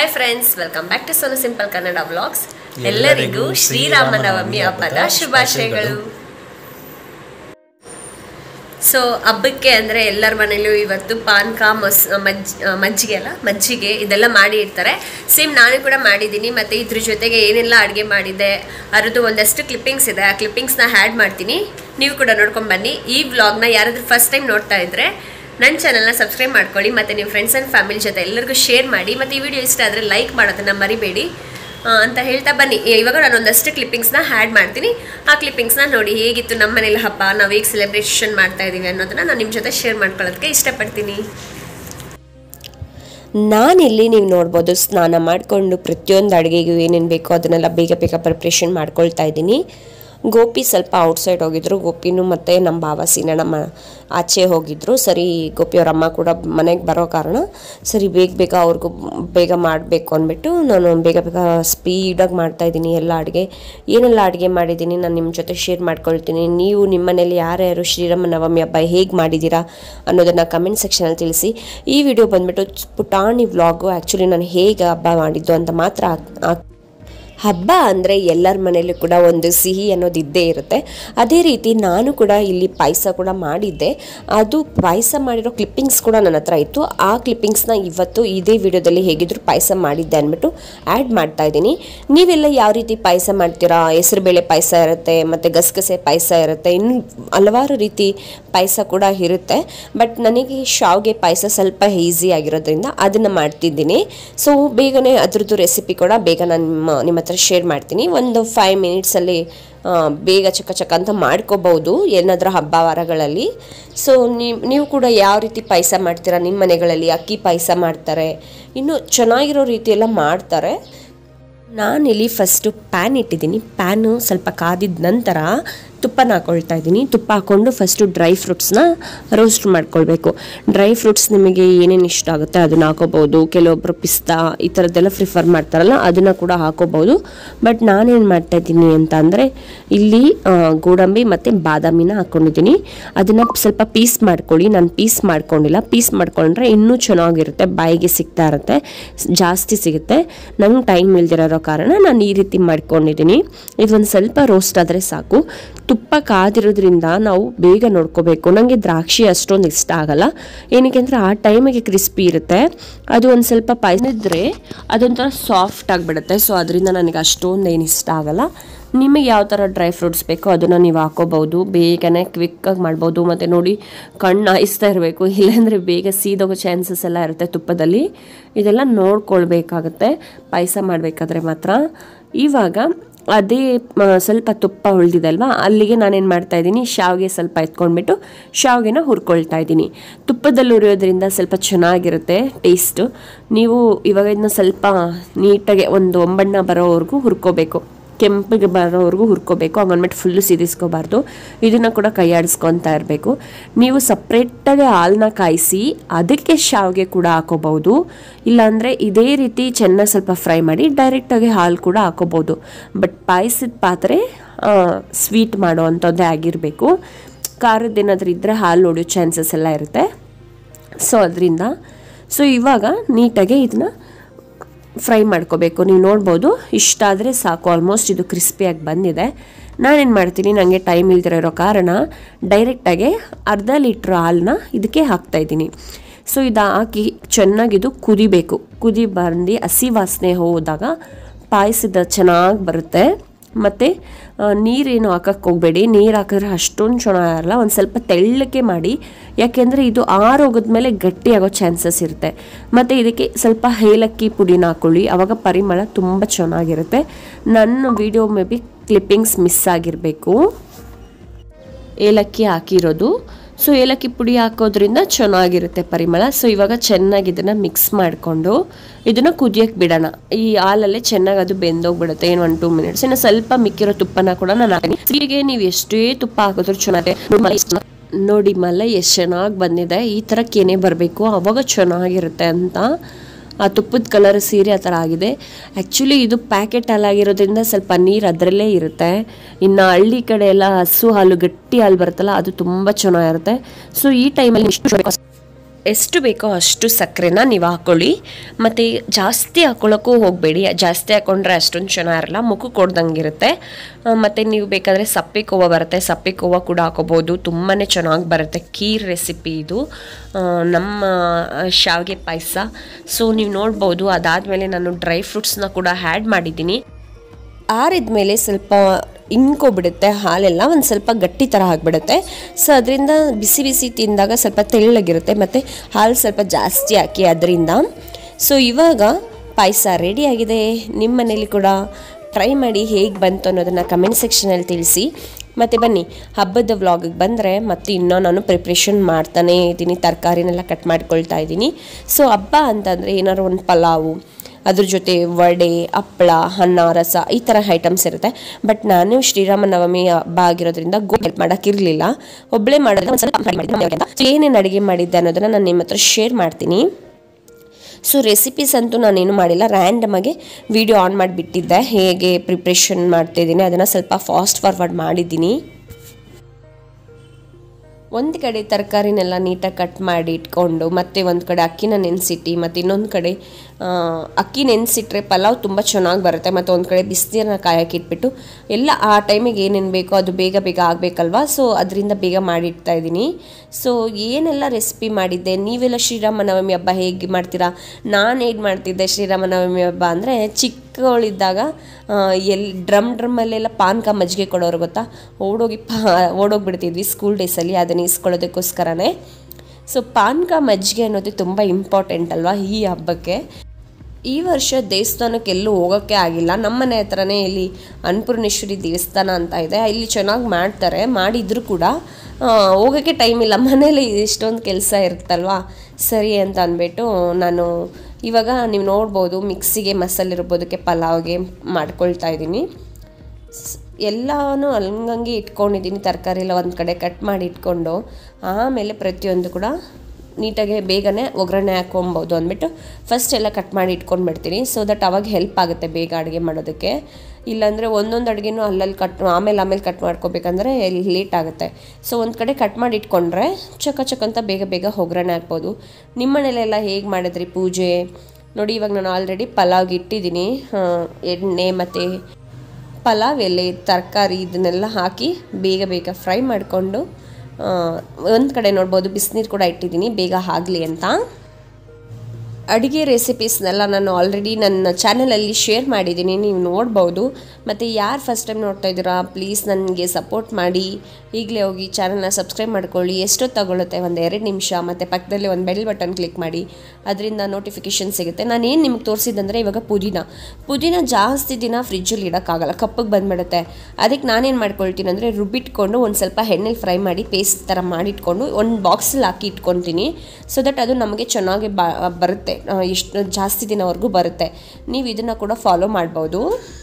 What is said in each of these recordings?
hi friends welcome back to Sonu simple Kannada vlogs ಎಲ್ಲರಿಗೂ ಶ್ರೀರಾಮನವಮಿ ಹಬ್ಬದ ಶುಭಾಶಯಗಳು ಸೊ ಹಬ್ಬಕ್ಕೆ ಅಂದರೆ ಎಲ್ಲರ ಮನೇಲೂ ಇವತ್ತು ಪಾನಕ ಮೊಸ್ ಮಜ್ಜ್ ಮಜ್ಜಿಗೆ ಅಲ್ಲ ಮಜ್ಜಿಗೆ ಇದೆಲ್ಲ ಮಾಡಿ ಇರ್ತಾರೆ ಸೇಮ್ ನಾನು ಕೂಡ ಮಾಡಿದ್ದೀನಿ ಮತ್ತು ಇದ್ರ ಜೊತೆಗೆ ಏನೆಲ್ಲ ಅಡುಗೆ ಮಾಡಿದ್ದೆ ಅದ್ರದ್ದು ಒಂದಷ್ಟು ಕ್ಲಿಪ್ಪಿಂಗ್ಸ್ ಇದೆ ಆ ಕ್ಲಿಪ್ಪಿಂಗ್ಸ್ನ ಹ್ಯಾಡ್ ಮಾಡ್ತೀನಿ ನೀವು ಕೂಡ ನೋಡ್ಕೊಂಡು ಬನ್ನಿ ಈ ವ್ಲಾಗ್ನ ಯಾರಾದರೂ ಫಸ್ಟ್ ಟೈಮ್ ನೋಡ್ತಾ ಇದ್ದರೆ ನನ್ನ ಚಾನಲ್ನ ಸಬ್ಸ್ಕ್ರೈಬ್ ಮಾಡ್ಕೊಳ್ಳಿ ಮತ್ತು ನಿಮ್ಮ ಫ್ರೆಂಡ್ಸ್ ಆ್ಯಂಡ್ ಫ್ಯಾಮಿಲಿ ಜೊತೆ ಎಲ್ಲರಿಗೂ ಶೇರ್ ಮಾಡಿ ಮತ್ತು ಈ ವಿಡಿಯೋ ಇಷ್ಟ ಆದರೆ ಲೈಕ್ ಮಾಡೋದನ್ನು ಮರಿಬೇಡಿ ಆ, ಅಂತ ಹೇಳ್ತಾ ಬನ್ನಿ ಇವಾಗ ನಾನು ಒಂದಷ್ಟು ಕ್ಲಿಪ್ಪಿಂಗ್ಸ್ನ ಹ್ಯಾಡ್ ಮಾಡ್ತೀನಿ ಆ ಕ್ಲಿಪ್ಪಿಂಗ್ಸ್ನ ನೋಡಿ ಹೇಗಿತ್ತು ನಮ್ಮ ಮನೇಲಿ ಹಬ್ಬ ನಾವು ಹೇಗೆ ಸೆಲೆಬ್ರೇಷನ್ ಮಾಡ್ತಾ ಇದ್ದೀವಿ ಅನ್ನೋದನ್ನ ನಾನು ನಿಮ್ಮ ಜೊತೆ ಶೇರ್ ಮಾಡ್ಕೊಳ್ಳೋದಕ್ಕೆ ಇಷ್ಟಪಡ್ತೀನಿ ನಾನಿಲ್ಲಿ ನೀವು ನೋಡ್ಬೋದು ಸ್ನಾನ ಮಾಡಿಕೊಂಡು ಪ್ರತಿಯೊಂದು ಅಡುಗೆಗೂ ಏನೇನು ಬೇಕೋ ಅದನ್ನೆಲ್ಲ ಬೇಗ ಬೇಗ ಪ್ರಿಪ್ರೇಷನ್ ಮಾಡ್ಕೊಳ್ತಾ ಇದ್ದೀನಿ ಗೋಪಿ ಸ್ವಲ್ಪ ಔಟ್ಸೈಡ್ ಹೋಗಿದ್ರು ಗೋಪಿನೂ ಮತ್ತು ನಮ್ಮ ಭಾವ ಸೀನ ನಮ್ಮ ಆಚೆ ಹೋಗಿದ್ರು ಸರಿ ಗೋಪಿಯವ್ರ ಅಮ್ಮ ಕೂಡ ಮನೆಗೆ ಬರೋ ಕಾರಣ ಸರಿ ಬೇಗ ಬೇಗ ಅವ್ರಿಗೂ ಬೇಗ ಮಾಡಬೇಕು ಅಂದ್ಬಿಟ್ಟು ನಾನು ಬೇಗ ಬೇಗ ಸ್ಪೀಡಾಗಿ ಮಾಡ್ತಾಯಿದ್ದೀನಿ ಎಲ್ಲ ಅಡುಗೆ ಏನೆಲ್ಲ ಅಡುಗೆ ಮಾಡಿದ್ದೀನಿ ನಾನು ನಿಮ್ಮ ಜೊತೆ ಶೇರ್ ಮಾಡ್ಕೊಳ್ತೀನಿ ನೀವು ನಿಮ್ಮ ಮನೇಲಿ ಯಾರ್ಯಾರು ಶ್ರೀರಾಮ ನವಮಿ ಹಬ್ಬ ಹೇಗೆ ಮಾಡಿದ್ದೀರಾ ಅನ್ನೋದನ್ನು ಕಮೆಂಟ್ ಸೆಕ್ಷನಲ್ಲಿ ತಿಳಿಸಿ ಈ ವಿಡಿಯೋ ಬಂದ್ಬಿಟ್ಟು ಪುಟಾಣಿ ವ್ಲಾಗು ಆ್ಯಕ್ಚುಲಿ ನಾನು ಹೇಗೆ ಹಬ್ಬ ಮಾಡಿದ್ದು ಅಂತ ಮಾತ್ರ ಹಾಕ್- ಹಾಕ್- ಹಬ್ಬ ಅಂದರೆ ಎಲ್ಲರ ಮನೇಲೂ ಕೂಡ ಒಂದು ಸಿಹಿ ಅನ್ನೋದು ಇದ್ದೇ ಇರುತ್ತೆ ಅದೇ ರೀತಿ ನಾನು ಕೂಡ ಇಲ್ಲಿ ಪಾಯಸ ಕೂಡ ಮಾಡಿದ್ದೆ ಅದು ಪಾಯಸ ಮಾಡಿರೋ ಕ್ಲಿಪ್ಪಿಂಗ್ಸ್ ಕೂಡ ನನ್ನ ಹತ್ರ ಇತ್ತು ಆ ಕ್ಲಿಪ್ಪಿಂಗ್ಸ್ನ ಇವತ್ತು ಇದೇ ವಿಡಿಯೋದಲ್ಲಿ ಹೇಗಿದ್ರು ಪಾಯಸ ಮಾಡಿದ್ದೆ ಅಂದ್ಬಿಟ್ಟು ಆ್ಯಡ್ ಮಾಡ್ತಾ ಇದ್ದೀನಿ ನೀವೆಲ್ಲ ಯಾವ ರೀತಿ ಪಾಯಸ ಮಾಡ್ತೀರಾ ಹೆಸರುಬೇಳೆ ಪಾಯಸ ಇರುತ್ತೆ ಮತ್ತು ಗಸಗಸೆ ಪಾಯಸ ಇರುತ್ತೆ ಇನ್ನು ಹಲವಾರು ರೀತಿ ಪಾಯಸ ಕೂಡ ಇರುತ್ತೆ ಬಟ್ ನನಗೆ ಶಾವ್ಗೆ ಪಾಯಸ ಸ್ವಲ್ಪ ಈಸಿ ಆಗಿರೋದ್ರಿಂದ ಅದನ್ನು ಮಾಡ್ತಿದ್ದೀನಿ ಸೊ ಬೇಗನೆ ಅದ್ರದ್ದು ರೆಸಿಪಿ ಕೂಡ ಬೇಗ ನಾನು ನಿಮ್ಮ ನಿಮ್ಮ ಹತ್ರ ಶೇರ್ ಮಾಡ್ತೀನಿ ಒಂದು ಫೈವ್ ಮಿನಿಟ್ಸಲ್ಲಿ ಬೇಗ ಚಕ ಚಕ ಅಂತ ಮಾಡ್ಕೋಬಹುದು ಏನಾದರೂ ಹಬ್ಬ ವಾರಗಳಲ್ಲಿ ಸೊ ನೀವು ನೀವು ಕೂಡ ಯಾವ ರೀತಿ ಪಾಯಸ ಮಾಡ್ತೀರಾ ನಿಮ್ಮ ಮನೆಗಳಲ್ಲಿ ಅಕ್ಕಿ ಪಾಯಸ ಮಾಡ್ತಾರೆ ಇನ್ನು ಚೆನ್ನಾಗಿರೋ ರೀತಿ ಎಲ್ಲ ಮಾಡ್ತಾರೆ ನಾನಿಲ್ಲಿ ಫಸ್ಟು ಪ್ಯಾನ್ ಇಟ್ಟಿದ್ದೀನಿ ಪ್ಯಾನು ಸ್ವಲ್ಪ ಕಾದಿದ ನಂತರ ತುಪ್ಪನ ಹಾಕೊಳ್ತಾ ಇದ್ದೀನಿ ತುಪ್ಪ ಹಾಕ್ಕೊಂಡು ಫಸ್ಟು ಡ್ರೈ ಫ್ರೂಟ್ಸ್ನ ರೋಸ್ಟ್ ಮಾಡ್ಕೊಳ್ಬೇಕು ಡ್ರೈ ಫ್ರೂಟ್ಸ್ ನಿಮಗೆ ಏನೇನು ಇಷ್ಟ ಆಗುತ್ತೆ ಅದನ್ನು ಹಾಕೋಬೋದು ಕೆಲವೊಬ್ಬರು ಪಿಸ್ತಾ ಈ ಥರದ್ದೆಲ್ಲ ಪ್ರಿಫರ್ ಮಾಡ್ತಾರಲ್ಲ ಅದನ್ನು ಕೂಡ ಹಾಕೋಬೋದು ಬಟ್ ನಾನೇನು ಮಾಡ್ತಾ ಇದ್ದೀನಿ ಅಂತ ಅಂದರೆ ಇಲ್ಲಿ ಆ, ಗೋಡಂಬಿ ಮತ್ತು ಬಾದಾಮಿನ ಹಾಕ್ಕೊಂಡಿದ್ದೀನಿ ಅದನ್ನು ಸ್ವಲ್ಪ ಪೀಸ್ ಮಾಡ್ಕೊಳ್ಳಿ ನಾನು ಪೀಸ್ ಮಾಡ್ಕೊಂಡಿಲ್ಲ ಪೀಸ್ ಮಾಡ್ಕೊಂಡ್ರೆ ಇನ್ನೂ ಚೆನ್ನಾಗಿರುತ್ತೆ ಬಾಯಿಗೆ ಸಿಗ್ತಾ ಇರುತ್ತೆ ಸ್- ಜಾಸ್ತಿ ಸಿಗುತ್ತೆ ನಂಗೆ ಟೈಮ್ ಇಲ್ದಿರೋ ಕಾರಣ ನಾನು ಈ ರೀತಿ ಮಾಡ್ಕೊಂಡಿದ್ದೀನಿ ಇದೊಂದು ಸ್ವಲ್ಪ ರೋಸ್ಟ್ ಆದರೆ ಸಾಕು ತುಪ್ಪ ಕಾದಿರೋದ್ರಿಂದ ನಾವು ಬೇಗ ನೋಡ್ಕೋಬೇಕು ನನಗೆ ದ್ರಾಕ್ಷಿ ಅಷ್ಟೊಂದು ಇಷ್ಟ ಆಗಲ್ಲ ಏನಕ್ಕೆ ಅಂದರೆ ಆ ಟೈಮಿಗೆ ಕ್ರಿಸ್ಪಿ ಇರುತ್ತೆ ಅದು ಒಂದು ಸ್ವಲ್ಪ ಪಾಯಿಸಿದ್ರೆ ಅದೊಂಥರ ಸಾಫ್ಟ್ ಆಗಿಬಿಡುತ್ತೆ ಸೊ ಅದರಿಂದ ನನಗೆ ಅಷ್ಟೊಂದು ಏನು ಇಷ್ಟ ಆಗಲ್ಲ ನಿಮಗೆ ಯಾವ ಥರ ಡ್ರೈ ಫ್ರೂಟ್ಸ್ ಬೇಕೋ ಅದನ್ನು ನೀವು ಹಾಕೋಬಹುದು ಬೇಗನೆ ಕ್ವಿಕ್ಕಾಗಿ ಮಾಡ್ಬೋದು ಮತ್ತು ನೋಡಿ ಕಣ್ಣು ಹಾಯಿಸ್ತಾ ಇರಬೇಕು ಇಲ್ಲಾಂದರೆ ಬೇಗ ಸೀದೋಗೋ ಚಾನ್ಸಸ್ ಎಲ್ಲ ಇರುತ್ತೆ ತುಪ್ಪದಲ್ಲಿ ಇದೆಲ್ಲ ನೋಡ್ಕೊಳ್ಬೇಕಾಗತ್ತೆ ಪಾಯಸ ಮಾಡಬೇಕಾದ್ರೆ ಮಾತ್ರ ಇವಾಗ ಅದೇ ಮ, ಸ್ವಲ್ಪ ತುಪ್ಪ ಉಳಿದಿದಲ್ವಾ ಅಲ್ಲಿಗೆ ನಾನೇನು ಮಾಡ್ತಾ ಇದ್ದೀನಿ ಶಾವಿಗೆ ಸ್ವಲ್ಪ ಎತ್ಕೊಂಡ್ಬಿಟ್ಟು ಶಾವಿಗೆನ ಹುರ್ಕೊಳ್ತಾ ಇದ್ದೀನಿ ತುಪ್ಪದಲ್ಲಿ ಹುರಿಯೋದ್ರಿಂದ ಸ್ವಲ್ಪ ಚೆನ್ನಾಗಿರುತ್ತೆ ಟೇಸ್ಟು ನೀವು ಇವಾಗ ಇದನ್ನ ಸ್ವಲ್ಪ ನೀಟಾಗಿ ಒಂದು ಒಂಬಣ್ಣ ಬರೋವರೆಗೂ ಹುರ್ಕೋಬೇಕು ಕೆಂಪಿಗೆ ಬರೋವರೆಗೂ ಹುರ್ಕೋಬೇಕು ಹಂಗನ್ಬಿಟ್ಟು ಫುಲ್ಲು ಸಿದಿಸ್ಕೋಬಾರ್ದು ಇದನ್ನು ಕೂಡ ಕೈ ಆಡಿಸ್ಕೊತಾ ಇರಬೇಕು ನೀವು ಸಪ್ರೇಟಾಗಿ ಹಾಲನ್ನ ಕಾಯಿಸಿ ಅದಕ್ಕೆ ಶಾವಿಗೆ ಕೂಡ ಹಾಕೋಬಹುದು ಇಲ್ಲಾಂದರೆ ಇದೇ ರೀತಿ ಚೆನ್ನಾಗಿ ಸ್ವಲ್ಪ ಫ್ರೈ ಮಾಡಿ ಡೈರೆಕ್ಟಾಗಿ ಹಾಲು ಕೂಡ ಹಾಕೋಬಹುದು ಬಟ್ ಪಾಯಸದ ಪಾತ್ರೆ ಸ್ವೀಟ್ ಮಾಡೋ ಅಂಥದ್ದೇ ಆಗಿರಬೇಕು ಖಾರದ್ದು ಏನಾದರೂ ಇದ್ದರೆ ಹಾಲು ಹೊಡಿಯೋ ಚಾನ್ಸಸ್ ಎಲ್ಲ ಇರುತ್ತೆ ಸೊ ಅದರಿಂದ ಸೊ ಇವಾಗ ನೀಟಾಗಿ ಇದನ್ನ ಫ್ರೈ ಮಾಡ್ಕೋಬೇಕು ನೀವು ನೋಡ್ಬೋದು ಇಷ್ಟ ಆದರೆ ಸಾಕು ಆಲ್ಮೋಸ್ಟ್ ಇದು ಕ್ರಿಸ್ಪಿಯಾಗಿ ಬಂದಿದೆ ನಾನೇನು ಮಾಡ್ತೀನಿ ನನಗೆ ಟೈಮ್ ಇಲ್ದಿರೋ ಇರೋ ಕಾರಣ ಡೈರೆಕ್ಟಾಗಿ ಅರ್ಧ ಲೀಟ್ರ್ ಹಾಲನ್ನ ಇದಕ್ಕೆ ಹಾಕ್ತಾಯಿದ್ದೀನಿ ಸೊ ಇದು ಹಾಕಿ ಚೆನ್ನಾಗಿದು ಕುದಿಬೇಕು ಕುದಿ ಬಂದು ಹಸಿ ವಾಸನೆ ಹೋದಾಗ ಪಾಯಸದ ಚೆನ್ನಾಗಿ ಬರುತ್ತೆ ಮತ್ತು ನೀರೇನು ಹಾಕಕ್ಕೆ ಹೋಗಬೇಡಿ ನೀರು ಹಾಕಿದ್ರೆ ಅಷ್ಟೊಂದು ಚೆನ್ನಾಗಿರಲ್ಲ ಒಂದು ಸ್ವಲ್ಪ ತೆಳ್ಳಕ್ಕೆ ಮಾಡಿ ಯಾಕೆಂದರೆ ಇದು ಆರೋಗದ್ಮೇಲೆ ಗಟ್ಟಿಯಾಗೋ ಚಾನ್ಸಸ್ ಇರುತ್ತೆ ಮತ್ತು ಇದಕ್ಕೆ ಸ್ವಲ್ಪ ಏಲಕ್ಕಿ ಪುಡಿನ ಹಾಕ್ಕೊಳ್ಳಿ ಆವಾಗ ಪರಿಮಳ ತುಂಬ ಚೆನ್ನಾಗಿರುತ್ತೆ ನನ್ನ video maybe clippings miss ಆಗಿರಬೇಕು ಏಲಕ್ಕಿ ಹಾಕಿರೋದು ಸೊ ಏಲಕ್ಕಿ ಪುಡಿ ಹಾಕೋದ್ರಿಂದ ಚೆನ್ನಾಗಿರುತ್ತೆ ಪರಿಮಳ ಸೊ ಇವಾಗ ಚೆನ್ನಾಗಿ ಇದನ್ನು ಮಿಕ್ಸ್ ಮಾಡಿಕೊಂಡು ಇದನ್ನು ಕುದಿಯೋಕ್ಕೆ ಬಿಡೋಣ ಈ ಹಾಲಲ್ಲೇ ಚೆನ್ನಾಗಿ ಅದು ಬೆಂದೋಗ್ಬಿಡುತ್ತೆ ಏನು ಒನ್ ಟೂ ಮಿನಿಟ್ಸ್ ಇನ್ನು ಸ್ವಲ್ಪ ಮಿಕ್ಕಿರೋ ತುಪ್ಪನ ಕೂಡ ನಾನು ಹಾಕಿನಿ ಹೀಗೆ ನೀವು ಎಷ್ಟೇ ತುಪ್ಪ ಹಾಕಿದ್ರು ಚೆನ್ನಾಗಿದೆ ನೋಡಿ ಮಲೈ ಎಷ್ಟು ಚೆನ್ನಾಗಿ ಬಂದಿದೆ ಈ ಥರ ಕೆನೆ ಬರಬೇಕು ಅವಾಗ ಚೆನ್ನಾಗಿರುತ್ತೆ ಅಂತ ಆ ತುಪ್ಪದ ಕಲರ್ ಸೀರೆ ಆ ಥರ ಆಗಿದೆ ಆ್ಯಕ್ಚುಲಿ ಇದು ಪ್ಯಾಕೆಟ್ ಹಾಲಾಗಿರೋದ್ರಿಂದ ಸ್ವಲ್ಪ ನೀರು ಅದರಲ್ಲೇ ಇರುತ್ತೆ ಇನ್ನು ಹಳ್ಳಿ ಕಡೆ ಎಲ್ಲ ಹಸು ಹಾಲು ಗಟ್ಟಿ ಹಾಲು ಬರುತ್ತಲ್ಲ ಅದು ತುಂಬ ಚೆನ್ನಾಗಿರುತ್ತೆ ಸೊ ಈ ಟೈಮಲ್ಲಿ ಇಷ್ಟು ಎಷ್ಟು ಬೇಕೋ ಅಷ್ಟು ಸಕ್ಕರೆನ ನೀವು ಹಾಕ್ಕೊಳ್ಳಿ ಮತ್ತು ಜಾಸ್ತಿ ಹಾಕ್ಕೊಳ್ಳೋಕ್ಕೂ ಹೋಗಬೇಡಿ ಜಾಸ್ತಿ ಹಾಕ್ಕೊಂಡ್ರೆ ಅಷ್ಟೊಂದು ಚೆನ್ನಾಗಿರಲ್ಲ ಮುಖಕ್ಕೆ ಕೊಡ್ದಂಗಿರುತ್ತೆ ಮತ್ತು ನೀವು ಬೇಕಾದರೆ ಸಪ್ಪೆ ಕೋವ ಬರುತ್ತೆ ಸಪ್ಪೆ ಕೋವ ಕೂಡ ಹಾಕೋಬೋದು ತುಂಬಾ ಚೆನ್ನಾಗಿ ಬರುತ್ತೆ ಕೀರ್ ರೆಸಿಪಿ ಇದು ಆ, ನಮ್ಮ ಶಾವಿಗೆ ಪಾಯಸ ಸೊ ನೀವು ನೋಡ್ಬೋದು ಅದಾದಮೇಲೆ ನಾನು ಡ್ರೈ ಫ್ರೂಟ್ಸ್ನ ಕೂಡ ಆ್ಯಡ್ ಮಾಡಿದ್ದೀನಿ ಆರಿದ್ಮೇಲೆ ಸ್ವಲ್ಪ ಇಂಕೋಬಿಡುತ್ತೆ ಹಾಲೆಲ್ಲ ಒಂದು ಸ್ವಲ್ಪ ಗಟ್ಟಿ ಥರ ಆಗಿಬಿಡುತ್ತೆ ಸೊ ಅದರಿಂದ ಬಿಸಿ ಬಿಸಿ ತಿಂದಾಗ ಸ್ವಲ್ಪ ತೆಳ್ಳಗಿರುತ್ತೆ ಮತ್ತು ಹಾಲು ಸ್ವಲ್ಪ ಜಾಸ್ತಿ ಹಾಕಿ ಅದರಿಂದ ಸೊ ಇವಾಗ ಪಾಯಸ ರೆಡಿಯಾಗಿದೆ ನಿಮ್ಮ ಮನೇಲಿ ಕೂಡ ಟ್ರೈ ಮಾಡಿ ಹೇಗೆ ಬಂತು ಅನ್ನೋದನ್ನು ಕಮೆಂಟ್ ಸೆಕ್ಷನಲ್ಲಿ ತಿಳಿಸಿ ಮತ್ತು ಬನ್ನಿ ಹಬ್ಬದ ವ್ಲಾಗಿಗೆ ಬಂದರೆ ಮತ್ತೆ ಇನ್ನೂ ನಾನು ಪ್ರಿಪ್ರೇಷನ್ ಮಾಡ್ತಾನೇ ಇದ್ದೀನಿ ತರಕಾರಿನೆಲ್ಲ ಕಟ್ ಮಾಡ್ಕೊಳ್ತಾ ಇದ್ದೀನಿ ಸೊ ಹಬ್ಬ ಅಂತಂದರೆ ಏನಾದ್ರು ಒಂದು ಪಲಾವು ಅದ್ರ ಜೊತೆ ವಡೆ ಹಪ್ಪಳ ಅನ್ನ ರಸ ಈ ಥರ ಐಟಮ್ಸ್ ಇರುತ್ತೆ ಬಟ್ ನಾನು ಶ್ರೀರಾಮ ನವಮಿ ಹಬ್ಬ ಆಗಿರೋದ್ರಿಂದ ಗೋ ಹೆಲ್ಪ್ ಮಾಡೋಕ್ಕಿರಲಿಲ್ಲ ಒಬ್ಬಳೇ ಮಾಡೋದ್ರೆ ಒಂದು ಸ್ವಲ್ಪ ಮಾಡಿದ್ದೆ ಸೊ ಏನೇನು ಅಡುಗೆ ಮಾಡಿದ್ದೆ ಅನ್ನೋದನ್ನು ನಾನು ನಿಮ್ಮ ಹತ್ರ ಶೇರ್ ಮಾಡ್ತೀನಿ ಸೊ ರೆಸಿಪೀಸ್ ಅಂತೂ ನಾನೇನು ಮಾಡಿಲ್ಲ ರ್ಯಾಂಡಮಾಗಿ ವಿಡಿಯೋ ಆನ್ ಮಾಡಿಬಿಟ್ಟಿದ್ದೆ ಹೇಗೆ ಪ್ರಿಪ್ರೇಷನ್ ಮಾಡ್ತಾಯಿದ್ದೀನಿ ಅದನ್ನು ಸ್ವಲ್ಪ ಫಾಸ್ಟ್ ಫಾರ್ವರ್ಡ್ ಮಾಡಿದ್ದೀನಿ ಒಂದು ಕಡೆ ತರಕಾರಿನೆಲ್ಲ ನೀಟಾಗಿ ಕಟ್ ಮಾಡಿ ಇಟ್ಕೊಂಡು ಮತ್ತೆ ಒಂದು ಕಡೆ ಅಕ್ಕಿನ ನೆನೆಸಿಟ್ಟು ಮತ್ತು ಇನ್ನೊಂದು ಕಡೆ ಆ, ಅಕ್ಕಿ ನೆನೆಸಿಟ್ರೆ ಪಲಾವ್ ತುಂಬ ಚೆನ್ನಾಗಿ ಬರುತ್ತೆ ಮತ್ತು ಒಂದು ಕಡೆ ಬಿಸಿನೀರನ್ನ ಕಾಯಕ್ಕೆ ಇಟ್ಬಿಟ್ಟು ಎಲ್ಲ ಆ ಟೈಮಿಗೆ ಏನೇನು ಬೇಕೋ ಅದು ಬೇಗ ಬೇಗ ಆಗಬೇಕಲ್ವಾ ಸೊ ಅದರಿಂದ ಬೇಗ ಮಾಡಿಡ್ತಾ ಇದ್ದೀನಿ ಸೊ ಏನೆಲ್ಲ ರೆಸಿಪಿ ಮಾಡಿದ್ದೆ ನೀವೆಲ್ಲ ಶ್ರೀರಾಮನವಮಿ ಹಬ್ಬ ಹೇಗೆ ಮಾಡ್ತೀರಾ ನಾನು ಹೇಗೆ ಮಾಡ್ತಿದ್ದೆ ಶ್ರೀರಾಮನವಮಿ ಹಬ್ಬ ಅಂದರೆ ಚಿಕ್ಕವಳಿದ್ದಾಗ ಎಲ್ಲಿ ಡ್ರಮ್ ಡ್ರಮ್ಮಲ್ಲೆಲ್ಲ ಪಾನಕ ಮಜ್ಜಿಗೆ ಕೊಡೋರು ಗೊತ್ತಾ ಓಡೋಗಿ ಪಾ ಓಡೋಗ್ಬಿಡ್ತಿದ್ವಿ ಸ್ಕೂಲ್ ಡೇಸಲ್ಲಿ ಅದನ್ನು ಇಸ್ಕೊಳ್ಳೋದಕ್ಕೋಸ್ಕರನೇ ಸೊ ಪಾನಕ ಮಜ್ಜಿಗೆ ಅನ್ನೋದು ತುಂಬ ಇಂಪಾರ್ಟೆಂಟ್ ಅಲ್ವಾ ಈ ಹಬ್ಬಕ್ಕೆ ಈ ವರ್ಷ ದೇವಸ್ಥಾನಕ್ಕೆ ಎಲ್ಲೂ ಹೋಗೋಕ್ಕೆ ಆಗಿಲ್ಲ ನಮ್ಮನೆ ಹತ್ರನೇ ಇಲ್ಲಿ ಅನ್ನಪೂರ್ಣೇಶ್ವರಿ ದೇವಸ್ಥಾನ ಅಂತ ಇದೆ ಇಲ್ಲಿ ಚೆನ್ನಾಗಿ ಮಾಡ್ತಾರೆ ಮಾಡಿದ್ರು ಕೂಡ ಆ, ಹೋಗೋಕ್ಕೆ ಟೈಮ್ ಇಲ್ಲ ಮನೇಲಿ ಇಷ್ಟೊಂದು ಕೆಲಸ ಇರುತ್ತಲ್ವಾ ಸರಿ ಅಂತ ಅಂದ್ಬಿಟ್ಟು ನಾನು ಇವಾಗ ನೀವು ನೋಡ್ಬೋದು ಮಿಕ್ಸಿಗೆ ಮಸಾಲೆ ರುಬ್ಬೋದಕ್ಕೆ ಪಲಾವ್ಗೆ ಮಾಡ್ಕೊಳ್ತಾ ಇದ್ದೀನಿ ಸ್- ಎಲ್ಲನೂ ಹಂಗಂಗೆ ಇಟ್ಕೊಂಡಿದ್ದೀನಿ ತರಕಾರಿ ಎಲ್ಲ ಒಂದು ಕಡೆ ಕಟ್ ಮಾಡಿ ಇಟ್ಕೊಂಡು ಆಮೇಲೆ ಪ್ರತಿಯೊಂದು ಕೂಡ ನೀಟಾಗಿ ಬೇಗನೆ ಒಗ್ಗರಣೆ ಹಾಕೊಬೋದು ಅಂದ್ಬಿಟ್ಟು ಫಸ್ಟ್ ಎಲ್ಲ ಕಟ್ ಮಾಡಿ ಇಟ್ಕೊಂಡ್ಬಿಡ್ತೀನಿ ಸೊ ದಟ್ ಅವಾಗ ಹೆಲ್ಪ್ ಆಗುತ್ತೆ ಬೇಗ ಅಡುಗೆ ಮಾಡೋದಕ್ಕೆ ಇಲ್ಲಾಂದರೆ ಒಂದೊಂದು ಅಡುಗೆನೂ ಅಲ್ಲಲ್ಲಿ ಕಟ್ ಆಮೇಲೆ ಆಮೇಲೆ ಕಟ್ ಮಾಡ್ಕೋಬೇಕಂದ್ರೆ ಲೇಟ್ ಆಗುತ್ತೆ ಸೊ ಒಂದು ಕಡೆ ಕಟ್ ಮಾಡಿ ಇಟ್ಕೊಂಡ್ರೆ ಚಕ ಚಕ ಅಂತ ಬೇಗ ಬೇಗ ಒಗ್ಗರಣೆ ಹಾಕ್ಬೋದು ನಿಮ್ಮ ಮನೇಲೆಲ್ಲ ಹೇಗೆ ಮಾಡಿದ್ರಿ ಪೂಜೆ ನೋಡಿ ಇವಾಗ ನಾನು ಆಲ್ರೆಡಿ ಪಲಾವ್ಗೆ ಇಟ್ಟಿದ್ದೀನಿ ಆ, ಎಣ್ಣೆ ಮತ್ತು ಪಲಾವ್ ಎಲೆ ತರಕಾರಿ ಇದನ್ನೆಲ್ಲ ಹಾಕಿ ಬೇಗ ಬೇಗ ಫ್ರೈ ಮಾಡಿಕೊಂಡು ಒಂದು ಕಡೆ ನೋಡ್ಬೋದು ಬಿಸಿನೀರು ಕೂಡ ಇಟ್ಟಿದ್ದೀನಿ ಬೇಗ ಆಗಲಿ ಅಂತ ಅಡುಗೆ ರೆಸಿಪೀಸ್ನೆಲ್ಲ ನಾನು ಆಲ್ರೆಡಿ ನನ್ನ ಚಾನಲಲ್ಲಿ ಶೇರ್ ಮಾಡಿದ್ದೀನಿ ನೀವು ನೋಡ್ಬೋದು ಮತ್ತು ಯಾರು ಫಸ್ಟ್ ಟೈಮ್ ನೋಡ್ತಾ ಇದ್ದೀರಾ ಪ್ಲೀಸ್ ನನಗೆ ಸಪೋರ್ಟ್ ಮಾಡಿ ಈಗಲೇ ಹೋಗಿ ಚಾನಲ್ನ ಸಬ್ಸ್ಕ್ರೈಬ್ ಮಾಡ್ಕೊಳ್ಳಿ ಎಷ್ಟೊತ್ತು ತಗೊಳುತ್ತೆ ಒಂದು ಎರಡು ನಿಮಿಷ ಮತ್ತು ಪಕ್ಕದಲ್ಲಿ ಒಂದು ಬೆಲ್ ಬಟನ್ ಕ್ಲಿಕ್ ಮಾಡಿ ಅದರಿಂದ ನೋಟಿಫಿಕೇಷನ್ ಸಿಗುತ್ತೆ ನಾನು ಏನು ನಿಮ್ಗೆ ತೋರಿಸಿದಂದರೆ ಇವಾಗ ಪುದೀನ ಪುದೀನ ಜಾಸ್ತಿ ದಿನ ಫ್ರಿಜ್ಜಲ್ಲಿ ಇಡೋಕ್ಕಾಗಲ್ಲ ಕಪ್ಪಗೆ ಬಂದ್ಬಿಡುತ್ತೆ ಅದಕ್ಕೆ ನಾನೇನು ಮಾಡ್ಕೊಳ್ತೀನಿ ಅಂದರೆ ರುಬ್ಬಿಟ್ಕೊಂಡು ಒಂದು ಸ್ವಲ್ಪ ಎಣ್ಣೆಲಿ ಫ್ರೈ ಮಾಡಿ ಪೇಸ್ಟ್ ಥರ ಮಾಡಿಟ್ಕೊಂಡು ಒಂದು ಬಾಕ್ಸಲ್ಲಿ ಹಾಕಿ ಇಟ್ಕೊತೀನಿ ಸೊ ದಟ್ ಅದು ನಮಗೆ ಚೆನ್ನಾಗಿ ಬ ಬರುತ್ತೆ ಆ, ಎಷ್ಟು ಜಾಸ್ತಿ ದಿನವರೆಗೂ ಬರುತ್ತೆ ನೀವು ಇದನ್ನು ಕೂಡ ಫಾಲೋ ಮಾಡ್ಬೋದು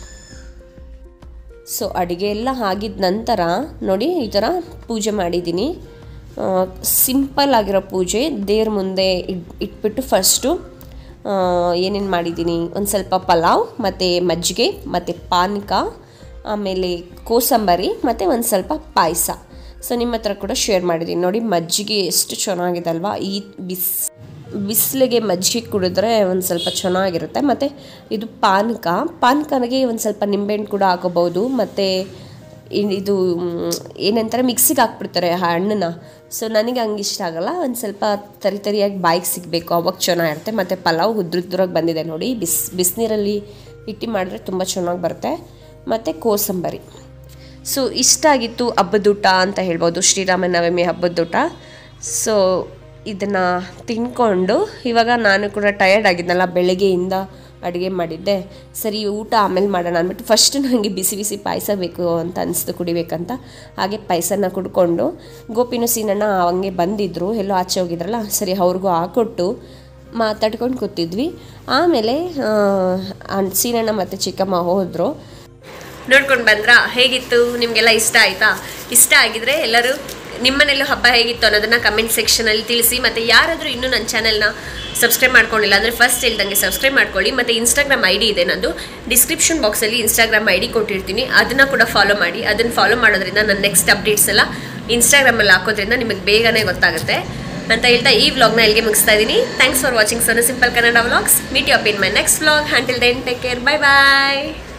ಸೊ ಅಡುಗೆ ಎಲ್ಲ ಆಗಿದ ನಂತರ ನೋಡಿ ಈ ಥರ ಪೂಜೆ ಮಾಡಿದ್ದೀನಿ ಸಿಂಪಲ್ ಆಗಿರೋ ಪೂಜೆ ದೇವ್ರ ಮುಂದೆ ಇಟ್ ಇಟ್ಬಿಟ್ಟು ಫಸ್ಟು ಏನೇನು ಮಾಡಿದ್ದೀನಿ ಒಂದು ಸ್ವಲ್ಪ ಪಲಾವ್ ಮತ್ತು ಮಜ್ಜಿಗೆ ಮತ್ತು ಪಾನಕ ಆಮೇಲೆ ಕೋಸಂಬರಿ ಮತ್ತು ಒಂದು ಸ್ವಲ್ಪ ಪಾಯಸ ಸೊ ನಿಮ್ಮ ಹತ್ರ ಕೂಡ ಶೇರ್ ಮಾಡಿದ್ದೀನಿ ನೋಡಿ ಮಜ್ಜಿಗೆ ಎಷ್ಟು ಚೆನ್ನಾಗಿದೆ ಅಲ್ವಾ ಈ ಬಿಸ್ ಬಿಸಿಲಿಗೆ ಮಜ್ಜಿಗೆ ಕುಡಿದ್ರೆ ಒಂದು ಸ್ವಲ್ಪ ಚೆನ್ನಾಗಿರುತ್ತೆ ಮತ್ತು ಇದು ಪಾನಕ ಪಾನಕನಿಗೆ ಒಂದು ಸ್ವಲ್ಪ ನಿಂಬೆಹಣ್ಣು ಕೂಡ ಹಾಕೋಬೋದು ಮತ್ತು ಇನ್- ಇದು ಮ್, ಏನಂತಾರೆ ಮಿಕ್ಸಿಗೆ ಹಾಕ್ಬಿಡ್ತಾರೆ ಆ ಹಣ್ಣನ್ನ ಸೊ ನನಗೆ ಹಂಗೆ ಇಷ್ಟ ಆಗಲ್ಲ ಒಂದು ಸ್ವಲ್ಪ ತರಿ ತರಿಯಾಗಿ ಬಾಯಿಗೆ ಸಿಗಬೇಕು ಅವಾಗ ಚೆನ್ನಾಗಿರುತ್ತೆ ಮತ್ತು ಪಲಾವ್ ಉದ್ರುದ್ರಾಗಿ ಬಂದಿದೆ ನೋಡಿ ಬಿಸ್ ಬಿಸಿನೀರಲ್ಲಿ ಇಟ್ಟು ಮಾಡಿದ್ರೆ ತುಂಬ ಚೆನ್ನಾಗಿ ಬರುತ್ತೆ ಮತ್ತು ಕೋಸಂಬರಿ ಸೊ ಇಷ್ಟ ಆಗಿತ್ತು ಹಬ್ಬದೂಟ ಅಂತ ಹೇಳ್ಬೋದು ಶ್ರೀರಾಮನವಮಿ ಹಬ್ಬದೂಟ ಸೊ ಇದನ್ನು ತಿನ್ಕೊಂಡು ಇವಾಗ ನಾನು ಕೂಡ ಟಯರ್ಡ್ ಆಗಿದ್ನಲ್ಲ ಬೆಳಗ್ಗೆಯಿಂದ ಅಡುಗೆ ಮಾಡಿದ್ದೆ ಸರಿ ಊಟ ಆಮೇಲೆ ಮಾಡೋಣ ಅಂದ್ಬಿಟ್ಟು ಫಸ್ಟ್ ನನಗೆ ಬಿಸಿ ಬಿಸಿ ಪಾಯಸ ಬೇಕು ಅಂತ ಅನಿಸ್ತು ಕುಡಿಬೇಕಂತ ಹಾಗೆ ಪಾಯಸನ ಕುಡ್ಕೊಂಡು ಗೋಪಿನೂ ಸೀನಣ್ಣ ಹಂಗೆ ಬಂದಿದ್ದರು ಎಲ್ಲೋ ಆಚೆ ಹೋಗಿದ್ರಲ್ಲ ಸರಿ ಅವ್ರಿಗೂ ಹಾಕೊಟ್ಟು ಮಾತಾಡ್ಕೊಂಡು ಕೂತಿದ್ವಿ ಆಮೇಲೆ ಆ, ಅಣ್- ಸೀನಣ್ಣ ಮತ್ತು ಚಿಕ್ಕಮ್ಮ ಹೋದರು ನೋಡ್ಕೊಂಡು ಬಂದ್ರಾ ಹೇಗಿತ್ತು ನಿಮಗೆಲ್ಲ ಇಷ್ಟ ಆಯ್ತಾ ಇಷ್ಟ ಆಗಿದ್ರೆ ಎಲ್ಲರೂ ನಿಮ್ಮನೆಲ್ಲೂ ಹಬ್ಬ ಹೇಗಿತ್ತು ಅನ್ನೋದನ್ನ ಕಮೆಂಟ್ ಸೆಕ್ಷನಲ್ಲಿ ತಿಳಿಸಿ ಮತ್ತು ಯಾರಾದರೂ ಇನ್ನೂ ನನ್ನ ಚಾನೆಲ್ನ ಸಬ್ಸ್ಕ್ರೈಬ್ ಮಾಡ್ಕೊಂಡಿಲ್ಲ ಅಂದರೆ ಫಸ್ಟ್ ಹೇಳ್ದಂಗೆ ಸಬ್ಸ್ಕ್ರೈಬ್ ಮಾಡ್ಕೊಳ್ಳಿ ಮತ್ತು ಇನ್ಸ್ಟಾಗ್ರಾಮ್ ಐ ಡಿ ಇದೆ ನಂದು ಡಿಸ್ಕ್ರಿಪ್ಷನ್ ಬಾಕ್ಸಲ್ಲಿ ಇನ್ಸ್ಟಾಗ್ರಾಮ್ ಐ ಡಿ ಕೊಟ್ಟಿರ್ತೀನಿ ಅದನ್ನು ಕೂಡ ಫಾಲೋ ಮಾಡಿ ಅದನ್ನು ಫಾಲೋ ಮಾಡೋದ್ರಿಂದ ನನ್ನ ನೆಕ್ಸ್ಟ್ ಅಪ್ಡೇಟ್ಸ್ ಎಲ್ಲ ಇನ್ಸ್ಟಾಗ್ರಾಮಲ್ಲಿ ಹಾಕೋದ್ರಿಂದ ನಿಮಗೆ ಬೇಗನೆ ಗೊತ್ತಾಗುತ್ತೆ ಅಂತ ಹೇಳ್ತಾ ಈ ವ್ಲಾಗ್ನ ಇಲ್ಲಿಗೆ ಮುಗಿಸ್ತಾ ಇದ್ದೀನಿ thanks for watching Sonu simple Kannada vlogs meet you up in my next vlog until then take care bye bye